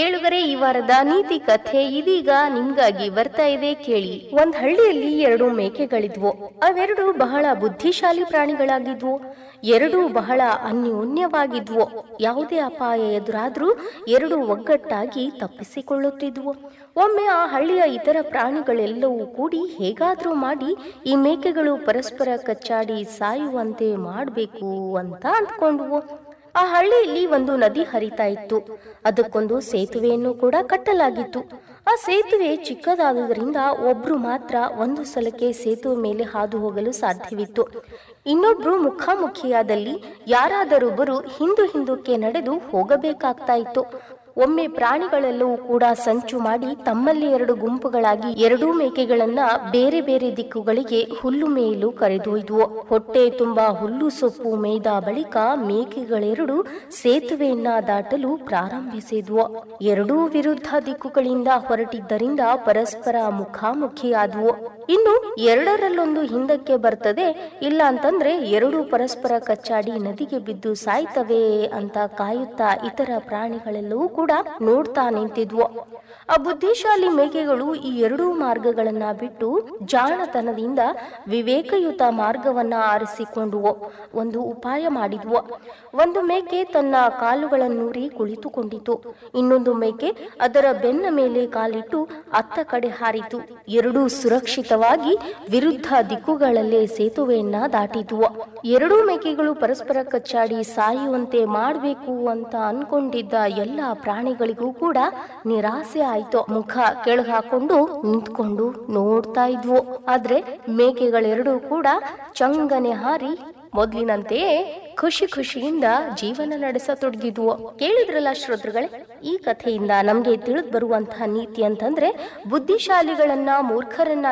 ಕೇಳುಗರೆ ಈ ವಾರದ ನೀತಿ ಕಥೆ ಇದೀಗ ನಿಮ್ಗಾಗಿ ಬರ್ತಾ ಇದೆ ಕೇಳಿ ಒಂದ್ ಹಳ್ಳಿಯಲ್ಲಿ ಎರಡು ಮೇಕೆಗಳಿದ್ವು ಅವೆರಡು ಬಹಳ ಬುದ್ಧಿಶಾಲಿ ಪ್ರಾಣಿಗಳಾಗಿದ್ವು ಎರಡೂ ಬಹಳ ಅನ್ಯೋನ್ಯವಾಗಿದ್ವು ಯಾವುದೇ ಅಪಾಯ ಎದುರಾದ್ರೂ ಎರಡು ಒಗ್ಗಟ್ಟಾಗಿ ತಪ್ಪಿಸಿಕೊಳ್ಳುತ್ತಿದ್ವು ಒಮ್ಮೆ ಆ ಹಳ್ಳಿಯ ಇತರ ಪ್ರಾಣಿಗಳೆಲ್ಲವೂ ಕೂಡಿ ಹೇಗಾದ್ರೂ ಮಾಡಿ ಈ ಮೇಕೆಗಳು ಪರಸ್ಪರ ಕಚ್ಚಾಡಿ ಸಾಯುವಂತೆ ಮಾಡಬೇಕು ಅಂತ ಅಂದ್ಕೊಂಡ್ವು ಆ ಹಳ್ಳಿಯಲ್ಲಿ ಒಂದು ನದಿ ಹರಿತಾ ಇತ್ತು ಅದಕ್ಕೊಂದು ಸೇತುವೆಯನ್ನು ಕೂಡ ಕಟ್ಟಲಾಗಿತ್ತು ಆ ಸೇತುವೆ ಚಿಕ್ಕದಾದುದರಿಂದ ಒಬ್ರು ಮಾತ್ರ ಒಂದು ಸಲಕ್ಕೆ ಸೇತುವೆ ಮೇಲೆ ಹಾದು ಹೋಗಲು ಸಾಧ್ಯವಿತ್ತು ಇನ್ನೊಬ್ರು ಮುಖಾಮುಖಿಯಾದಲ್ಲಿ ಯಾರಾದರೊಬ್ಬರು ಹಿಂದು ಹಿಂದಕ್ಕೆ ನಡೆದು ಹೋಗಬೇಕಾಗ್ತಾ ಇತ್ತು ಒಮ್ಮೆ ಪ್ರಾಣಿಗಳೆಲ್ಲವೂ ಕೂಡ ಸಂಚು ಮಾಡಿ ತಮ್ಮಲ್ಲಿ ಎರಡು ಗುಂಪುಗಳಾಗಿ ಎರಡೂ ಮೇಕೆಗಳನ್ನ ಬೇರೆ ಬೇರೆ ದಿಕ್ಕುಗಳಿಗೆ ಹುಲ್ಲು ಮೇಯಲು ಕರೆದೊಯ್ದವು ಹೊಟ್ಟೆ ತುಂಬಾ ಹುಲ್ಲು ಸೊಪ್ಪು ಮೇಯ್ದ ಬಳಿಕ ಮೇಕೆಗಳೆರಡು ಸೇತುವೆಯನ್ನ ದಾಟಲು ಪ್ರಾರಂಭಿಸಿದ್ವು ಎರಡೂ ವಿರುದ್ಧ ದಿಕ್ಕುಗಳಿಂದ ಹೊರಟಿದ್ದರಿಂದ ಪರಸ್ಪರ ಮುಖಾಮುಖಿಯಾದವು ಇನ್ನು ಎರಡರಲ್ಲೊಂದು ಹಿಂದಕ್ಕೆ ಬರ್ತದೆ ಇಲ್ಲ ಅಂತಂದ್ರೆ ಎರಡು ಪರಸ್ಪರ ಕಚ್ಚಾಡಿ ನದಿಗೆ ಬಿದ್ದು ಸಾಯ್ತವೆ ಅಂತ ಕಾಯುತ್ತಾ ಇತರ ಪ್ರಾಣಿಗಳೆಲ್ಲವೂ ಕೂಡ ನೋಡ್ತಾ ನಿಂತಿದ್ವು ಆ ಬುದ್ಧಿಶಾಲಿ ಮೇಕೆಗಳು ಈ ಎರಡೂ ಮಾರ್ಗಗಳನ್ನ ಬಿಟ್ಟು ಜಾಣತನದಿಂದ ವಿವೇಕಯುತ ಮಾರ್ಗವನ್ನ ಆರಿಸಿಕೊಂಡುವು ಒಂದು ಉಪಾಯ ಮಾಡಿದ್ವು ಒಂದು ಮೇಕೆ ತನ್ನ ಕಾಲುಗಳನ್ನೂರಿ ಕುಳಿತುಕೊಂಡಿತು ಇನ್ನೊಂದು ಮೇಕೆ ಅದರ ಬೆನ್ನ ಮೇಲೆ ಕಾಲಿಟ್ಟು ಅತ್ತ ಕಡೆ ಹಾರಿತು ಎರಡೂ ಸುರಕ್ಷಿತವಾಗಿ ವಿರುದ್ಧ ದಿಕ್ಕುಗಳಲ್ಲೇ ಸೇತುವೆಯನ್ನ ದಾಟಿದ್ವು ಎರಡೂ ಮೇಕೆಗಳು ಪರಸ್ಪರ ಕಚ್ಚಾಡಿ ಸಾಯುವಂತೆ ಮಾಡಬೇಕು ಅಂತ ಅನ್ಕೊಂಡಿದ್ದ ಎಲ್ಲ ಪ್ರಾಣಿಗಳಿಗೂ ಕೂಡ ನಿರಾಸೆ ಆಯ್ತು ಮುಖ ಕೆಳಗಾಕೊಂಡು ನಿಂತ್ಕೊಂಡು ನೋಡ್ತಾ ಇದ್ವು ಆದ್ರೆ ಮೇಕೆಗಳೆರಡೂ ಕೂಡ ಚಂಗನೆ ಹಾರಿ ಮೊದ್ಲಿನಂತೆಯೇ ಖುಷಿ ಖುಷಿಯಿಂದ ಜೀವನ ನಡೆಸತೊಡಗಿದ್ವು ಕೇಳಿದ್ರಲ್ಲ ಶ್ರೋತೃಗಳೇ ಈ ಕಥೆಯಿಂದ ನಮ್ಗೆ ತಿಳಿದು ಬರುವಂತಹ ನೀತಿ ಅಂತಂದ್ರೆ ಬುದ್ಧಿಶಾಲಿಗಳನ್ನ ಮೂರ್ಖರನ್ನ